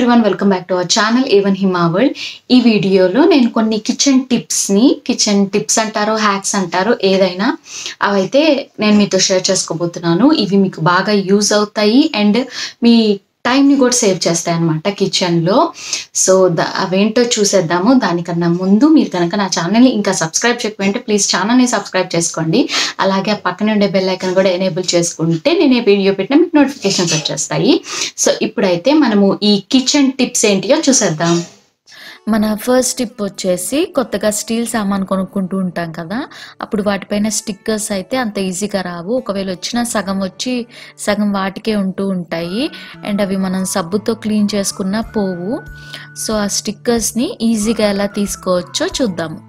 everyone welcome back to our channel A one Hima world ఈ వీడియోలో నేను కొన్ని కిచెన్ టిప్స్ని కిచెన్ టిప్స్ అంటారో హ్యాక్స్ అంటారో ఏదైనా అవైతే నేను మీతో షేర్ చేసుకోబోతున్నాను ఇవి మీకు బాగా యూజ్ అవుతాయి అండ్ మీ టైంని కూడా సేవ్ చేస్తాయి అనమాట కిచెన్లో సో ద అవేంటో చూసేద్దాము దానికన్నా ముందు మీరు కనుక నా ఛానల్ని ఇంకా సబ్స్క్రైబ్ చేయకపోయింటే ప్లీజ్ ఛానల్ని సబ్స్క్రైబ్ చేసుకోండి అలాగే ఆ పక్కన ఉండే బెల్ ఐకన్ కూడా ఎనేబుల్ చేసుకుంటే నేను ఏ వీడియో పెట్టినా మీకు నోటిఫికేషన్స్ వచ్చేస్తాయి సో ఇప్పుడైతే మనము ఈ కిచెన్ టిప్స్ ఏంటియో చూసేద్దాం మన ఫస్ట్ టిప్ వచ్చేసి కొత్తగా స్టీల్ సామాన్ కొనుక్కుంటూ ఉంటాం కదా అప్పుడు వాటిపైన స్టిక్కర్స్ అయితే అంత ఈజీగా రావు ఒకవేళ వచ్చినా సగం వచ్చి సగం వాటికే ఉంటూ ఉంటాయి అండ్ అవి మనం సబ్బుతో క్లీన్ చేసుకున్న పోవు సో ఆ స్టిక్కర్స్ని ఈజీగా ఎలా తీసుకోవచ్చో చూద్దాము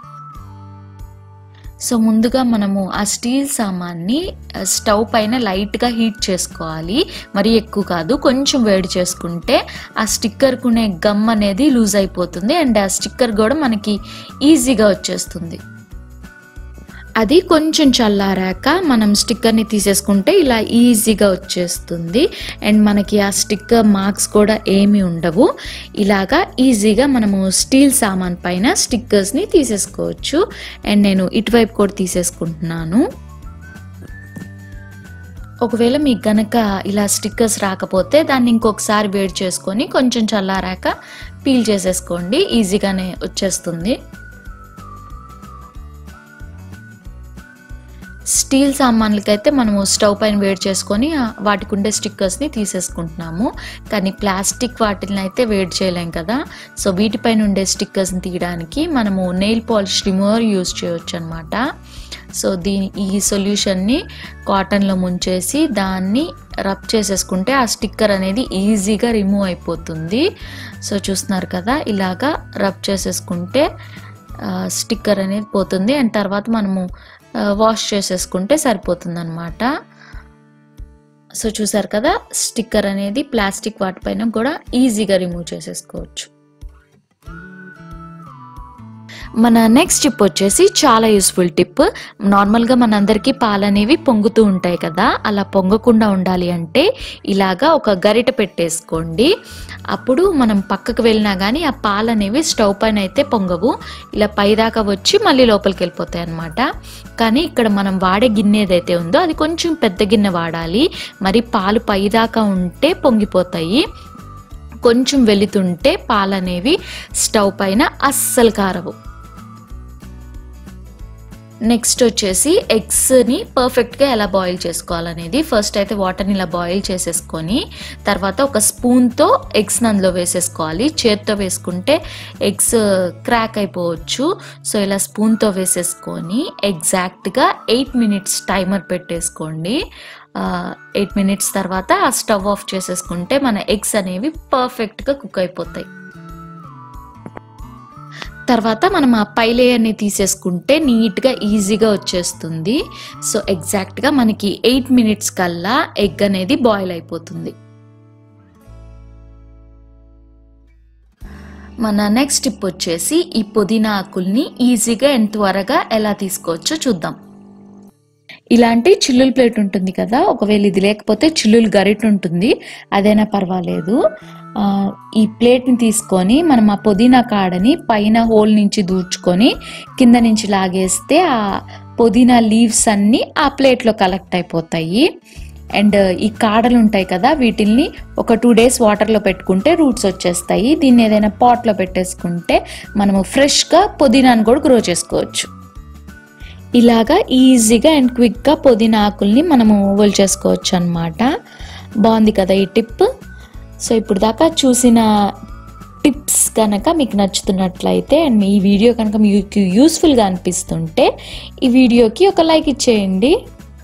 సో ముందుగా మనము ఆ స్టీల్ సామాన్ని ఆ, స్టవ్ పైన లైట్గా హీట్ చేసుకోవాలి మరీ ఎక్కువ కాదు కొంచెం వేడి చేసుకుంటే ఆ స్టిక్కర్ కునే గమ్ అనేది లూజ్ అయిపోతుంది అండ్ ఆ స్టిక్కర్ కూడా మనకి ఈజీగా వచ్చేస్తుంది అది కొంచెం చల్లారాక మనం స్టిక్కర్ని తీసేసుకుంటే ఇలా ఈజీగా వచ్చేస్తుంది అండ్ మనకి ఆ స్టిక్కర్ మార్క్స్ కూడా ఏమీ ఉండవు ఇలాగా ఈజీగా మనము స్టీల్ సామాన్ పైన స్టిక్కర్స్ని తీసేసుకోవచ్చు అండ్ నేను ఇటువైపు కూడా తీసేసుకుంటున్నాను ఒకవేళ మీకు గనక ఇలా స్టిక్కర్స్ రాకపోతే దాన్ని ఇంకొకసారి వేడి చేసుకొని కొంచెం చల్లారాక పీల్ చేసేసుకోండి ఈజీగానే వచ్చేస్తుంది స్టీల్ సామాన్లకైతే మనము స్టవ్ పైన వేడి చేసుకొని ఆ వాటికి ఉండే స్టిక్కర్స్ని తీసేసుకుంటున్నాము కానీ ప్లాస్టిక్ వాటిని అయితే వేడి చేయలేం కదా సో వీటిపైన ఉండే స్టిక్కర్స్ని తీయడానికి మనము నెయిల్ పాలిష్ రిమూవర్ యూజ్ చేయొచ్చు అనమాట సో దీని ఈ సొల్యూషన్ని కాటన్లో ముంచేసి దాన్ని రబ్ చేసేసుకుంటే ఆ స్టిక్కర్ అనేది ఈజీగా రిమూవ్ అయిపోతుంది సో చూస్తున్నారు కదా ఇలాగా రబ్ చేసేసుకుంటే స్టిక్కర్ అనేది పోతుంది అండ్ తర్వాత మనము వాష్ చేసేసుకుంటే సరిపోతుంది అనమాట సో చూసారు కదా స్టిక్కర్ అనేది ప్లాస్టిక్ వాటిపైన కూడా ఈజీగా రిమూవ్ చేసేసుకోవచ్చు మన నెక్స్ట్ టిప్ వచ్చేసి చాలా యూస్ఫుల్ టిప్ నార్మల్గా మనందరికీ పాలు అనేవి పొంగుతూ ఉంటాయి కదా అలా పొంగకుండా ఉండాలి అంటే ఇలాగా ఒక గరిట పెట్టేసుకోండి అప్పుడు మనం పక్కకు వెళ్ళినా కానీ ఆ పాలు అనేవి స్టవ్ పైన అయితే పొంగవు ఇలా పైదాకా వచ్చి మళ్ళీ లోపలికి వెళ్ళిపోతాయి అనమాట కానీ ఇక్కడ మనం వాడే గిన్నె ఏదైతే ఉందో అది కొంచెం పెద్ద గిన్నె వాడాలి మరి పాలు పైదాకా ఉంటే పొంగిపోతాయి కొంచెం వెళుతుంటే పాలు అనేవి స్టవ్ పైన అస్సలు కారవు నెక్స్ట్ వచ్చేసి ఎగ్స్ని పర్ఫెక్ట్గా ఎలా బాయిల్ చేసుకోవాలనేది ఫస్ట్ అయితే వాటర్ని ఇలా బాయిల్ చేసేసుకొని తర్వాత ఒక స్పూన్తో ఎగ్స్ అందులో వేసేసుకోవాలి చేత్తో వేసుకుంటే ఎగ్స్ క్రాక్ అయిపోవచ్చు సో ఇలా స్పూన్తో వేసేసుకొని ఎగ్జాక్ట్గా ఎయిట్ మినిట్స్ టైమర్ పెట్టేసుకోండి ఎయిట్ మినిట్స్ తర్వాత ఆ స్టవ్ ఆఫ్ చేసేసుకుంటే మన ఎగ్స్ అనేవి పర్ఫెక్ట్గా కుక్ అయిపోతాయి తర్వాత మనం ఆ పై లేయర్ని తీసేసుకుంటే నీట్గా ఈజీగా వచ్చేస్తుంది సో ఎగ్జాక్ట్గా మనకి ఎయిట్ మినిట్స్ కల్లా ఎగ్ అనేది బాయిల్ అయిపోతుంది మన నెక్స్ట్ టిప్ వచ్చేసి ఈ పుదీనా ఆకుల్ని ఈజీగా ఎంత త్వరగా ఎలా తీసుకోవచ్చో చూద్దాం ఇలాంటి చిల్లుల ప్లేట్ ఉంటుంది కదా ఒకవేళ ఇది లేకపోతే చిల్లులు గరిట ఉంటుంది అదైనా పర్వాలేదు ఆ, ఈ ప్లేట్ని తీసుకొని మనం ఆ పుదీనా కాడని పైన హోల్ నుంచి దూర్చుకొని కింద నుంచి లాగేస్తే ఆ పుదీనా లీవ్స్ అన్నీ ఆ ప్లేట్లో కలెక్ట్ అయిపోతాయి అండ్ ఈ కాడలు ఉంటాయి కదా వీటిల్ని ఒక టూ డేస్ వాటర్లో పెట్టుకుంటే రూట్స్ వచ్చేస్తాయి దీన్ని ఏదైనా పాట్లో పెట్టేసుకుంటే మనము ఫ్రెష్గా పుదీనాను కూడా గ్రో చేసుకోవచ్చు ఇలాగా ఈజీగా అండ్ క్విక్గా పుదీనా ఆకుల్ని మనము చేసుకోవచ్చు అనమాట బాగుంది కదా ఈ టిప్ సో ఇప్పుడు దాకా చూసిన టిప్స్ కనుక మీకు నచ్చుతున్నట్లయితే అండ్ మీ ఈ వీడియో కనుక మీకు యూస్ఫుల్గా అనిపిస్తుంటే ఈ వీడియోకి ఒక లైక్ ఇచ్చేయండి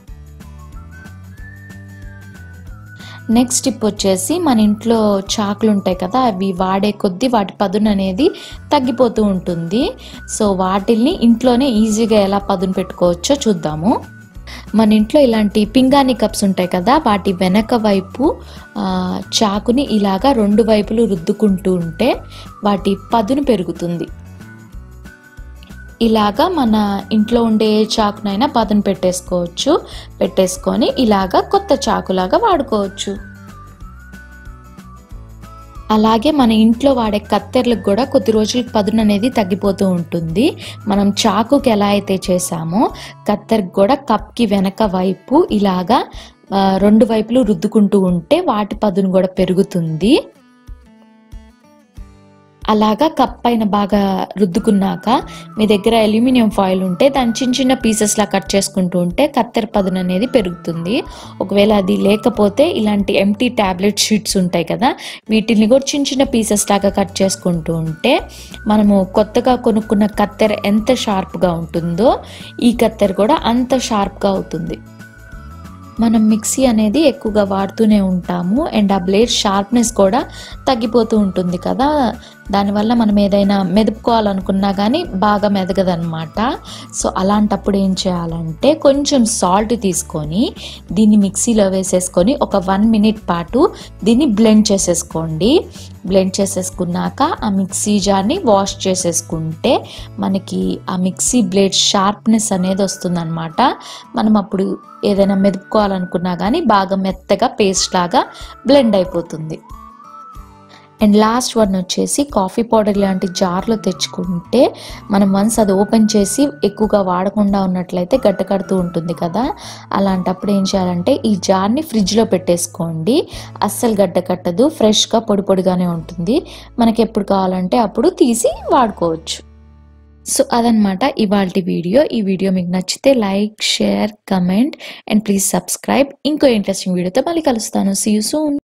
నెక్స్ట్ టిప్ వచ్చేసి మన ఇంట్లో చాకులు ఉంటాయి కదా అవి వాడే కొద్దీ వాటి పదును అనేది తగ్గిపోతూ ఉంటుంది సో వాటిల్ని ఇంట్లోనే ఈజీగా ఎలా పదును పెట్టుకోవచ్చో చూద్దాము మన ఇంట్లో ఇలాంటి పింగాణి కప్స్ ఉంటాయి కదా వాటి వెనక వైపు ఆ, చాకుని ఇలాగా రెండు వైపులు రుద్దుకుంటూ ఉంటే వాటి పదును పెరుగుతుంది ఇలాగా మన ఇంట్లో ఉండే ఏ చాకునైనా పదును పెట్టేసుకోవచ్చు పెట్టేసుకొని ఇలాగా కొత్త చాకులాగా వాడుకోవచ్చు అలాగే మన ఇంట్లో వాడే కత్తెరలకు కూడా కొద్ది రోజులకు పదును అనేది తగ్గిపోతూ ఉంటుంది మనం చాకుకి ఎలా అయితే చేసామో కత్తెరకు కూడా కప్కి వెనక వైపు ఇలాగా ఆ, రెండు వైపులు రుద్దుకుంటూ ఉంటే వాటి పదును కూడా పెరుగుతుంది అలాగా కప్ పైన బాగా రుద్దుకున్నాక మీ దగ్గర అల్యూమినియం ఫాయిల్ ఉంటే దాన్ని చిన్న చిన్న పీసెస్ లా కట్ చేసుకుంటూ ఉంటే కత్తెర పదును అనేది పెరుగుతుంది ఒకవేళ అది లేకపోతే ఇలాంటి ఎంటీ టాబ్లెట్ షీట్స్ ఉంటాయి కదా వీటిని కూడా చిన్న చిన్న పీసెస్ లాగా కట్ చేసుకుంటూ ఉంటే మనము కొత్తగా కొనుక్కున్న కత్తెర ఎంత షార్ప్గా ఉంటుందో ఈ కత్తెర కూడా అంత షార్ప్గా అవుతుంది మనం మిక్సీ అనేది ఎక్కువగా వాడుతూనే ఉంటాము అండ్ ఆ బ్లేడ్ షార్ప్నెస్ కూడా తగ్గిపోతూ ఉంటుంది కదా దానివల్ల మనం ఏదైనా మెదుపుకోవాలనుకున్నా కానీ బాగా మెదగదనమాట సో అలాంటప్పుడు ఏం చేయాలంటే కొంచెం సాల్ట్ తీసుకొని దీన్ని మిక్సీలో వేసేసుకొని ఒక వన్ మినిట్ పాటు దీన్ని బ్లెండ్ చేసేసుకోండి బ్లెండ్ చేసేసుకున్నాక ఆ మిక్సీ జార్ని వాష్ చేసేసుకుంటే మనకి ఆ మిక్సీ బ్లేడ్ షార్ప్నెస్ అనేది వస్తుందన్నమాట మనం అప్పుడు ఏదైనా మెదుపుకోవాలనుకున్నా కానీ బాగా మెత్తగా పేస్ట్ లాగా బ్లెండ్ అయిపోతుంది అండ్ లాస్ట్ వన్ వచ్చేసి కాఫీ పౌడర్ లాంటి జార్లో తెచ్చుకుంటే మనం వన్స్ అది ఓపెన్ చేసి ఎక్కువగా వాడకుండా ఉన్నట్లయితే గడ్డ కడుతూ ఉంటుంది కదా అలాంటప్పుడు ఏం చేయాలంటే ఈ జార్ని ఫ్రిడ్జ్లో పెట్టేసుకోండి అస్సలు గడ్డ కట్టదు ఫ్రెష్గా పొడి పొడిగానే ఉంటుంది మనకి ఎప్పుడు కావాలంటే అప్పుడు తీసి వాడుకోవచ్చు సో అదనమాట ఇవాళ వీడియో ఈ వీడియో మీకు నచ్చితే like share comment and please subscribe ఇంకో ఇంట్రెస్టింగ్ వీడియోతో మళ్ళీ కలుస్తాను సీ యూ సూన్